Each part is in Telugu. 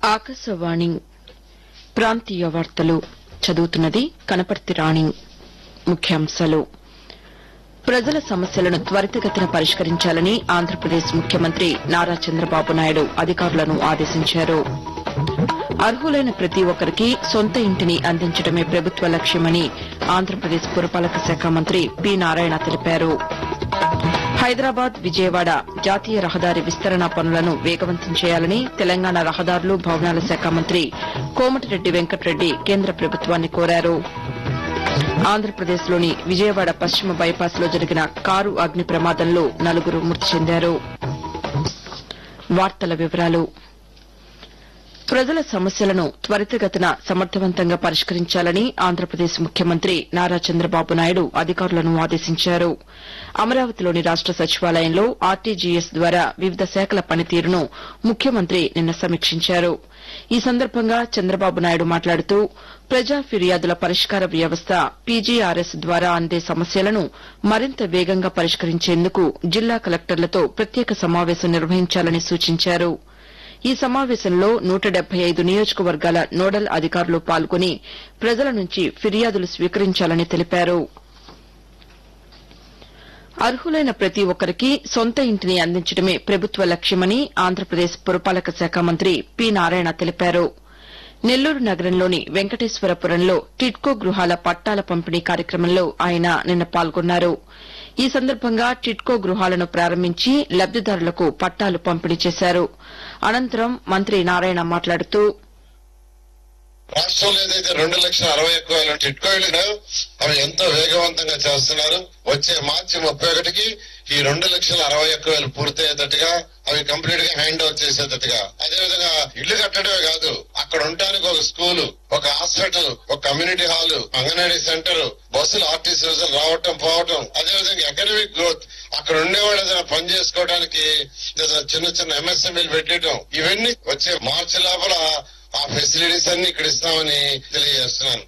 ఆకాశవాణి ప్రాంతీయ వార్తలు చదువుతున్నది కనపర్తి రాణి ముఖ్యాంశాలు ప్రజల సమస్యలను త్వరితగతిన పరిష్కరించాలని ఆంధ్రప్రదేశ్ ముఖ్యమంత్రి నారా చంద్రబాబు నాయుడు అధికారులను ఆదేశించారు అర్హులైన ప్రతి ఒక్కరికి సొంత ఇంటిని అందించడమే ప్రభుత్వ లక్ష్యమని ఆంధ్రప్రదేశ్ పురపాలక శాఖ మంత్రి పి నారాయణ తెలిపారు హైదరాబాద్ విజయవాడ జాతీయ రహదారి విస్తరణ పనులను వేగవంతం చేయాలని తెలంగాణ రహదారులు భవనాల శాఖ మంత్రి కోమటిరెడ్డి వెంకటరెడ్డి కేంద్ర ప్రభుత్వాన్ని కోరారు ఆంధ్రప్రదేశ్లోని విజయవాడ పశ్చిమ బైపాస్లో జరిగిన కారు అగ్ని ప్రమాదంలో నలుగురు మృతి చెందారు వార్తల వివరాలు ప్రజల సమస్యలను త్వరితగతిన సమర్థవంతంగా పరిష్కరించాలని ఆంధ్రప్రదేశ్ ముఖ్యమంత్రి నారా చంద్రబాబు నాయుడు అధికారులను ఆదేశించారు అమరావతిలోని రాష్ట సచివాలయంలో ఆర్టీజీఎస్ ద్వారా వివిధ శాఖల పనితీరును ముఖ్యమంత్రి నిన్న సమీక్షించారు ఈ సందర్భంగా చంద్రబాబు నాయుడు మాట్లాడుతూ ప్రజా ఫిర్యాదుల పరిష్కార వ్యవస్థ పీజీఆర్ఎస్ ద్వారా అందే సమస్యలను మరింత వేగంగా పరిష్కరించేందుకు జిల్లా కలెక్టర్లతో ప్రత్యేక సమావేశం నిర్వహించాలని సూచించారు ఈ సమావేశంలో నూట డెబ్బై ఐదు నియోజకవర్గాల నోడల్ అధికారులు పాల్గొని ప్రజల నుంచి ఫిర్యాదులు స్వీకరించాలని తెలిపారు అర్హులైన ప్రతి ఒక్కరికి సొంత ఇంటిని అందించడమే ప్రభుత్వ లక్ష్యమని ఆంధ్రప్రదేశ్ పురపాలక శాఖ మంత్రి పి నారాయణ తెలిపారు నెల్లూరు నగరంలోని వెంకటేశ్వరపురంలో టిడ్కో గృహాల పట్టాల పంపిణీ కార్యక్రమంలో ఆయన నిన్న పాల్గొన్నారు ఈ సందర్భంగా టిడ్కో గృహాలను ప్రారంభించి లబ్దిదారులకు పట్టాలు పంపిణీ చేశారు అనంతరం మంత్రి నారాయణ మాట్లాడుతూ రాష్ట్రంలో ఏదైతే రెండు లక్షల అరవై ఒక్క వేల టిట్కోయిలు అవి ఎంతో వేగవంతంగా చేస్తున్నారు వచ్చే మార్చి ముప్పై ఒకటికి ఈ రెండు లక్షల అరవై ఒక్క వేలు పూర్తయ్యేటట్టుగా అవి కంప్లీట్ గా హ్యాండ్ ఓవర్ చేసేటట్టుగా అదే విధంగా ఇల్లు కట్టడమే కాదు అక్కడ ఉండటానికి ఒక స్కూల్ ఒక హాస్పిటల్ ఒక కమ్యూనిటీ హాల్ అంగన్వాడీ సెంటర్ బస్సులు ఆర్టీసీ బస్సులు రావటం పోవటం అదే విధంగా ఎకనమిక్ గ్రోత్ అక్కడ ఉండేవాళ్ళు ఏదైనా పని చేసుకోవడానికి ఏదైనా చిన్న చిన్న ఎంఎస్ఎంఈలు పెట్టడం ఇవన్నీ వచ్చే మార్చి లోపల ఆ ఫెసిలిటీస్ అన్ని ఇక్కడ ఇస్తామని తెలియజేస్తున్నాను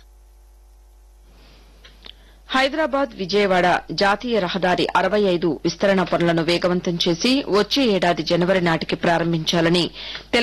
హైదరాబాద్ విజయవాడ జాతీయ రహదారి అరవై ఐదు విస్తరణ పనులను వేగవంతం చేసి వచ్చే ఏడాది జనవరి నాటికి ప్రారంభించాలని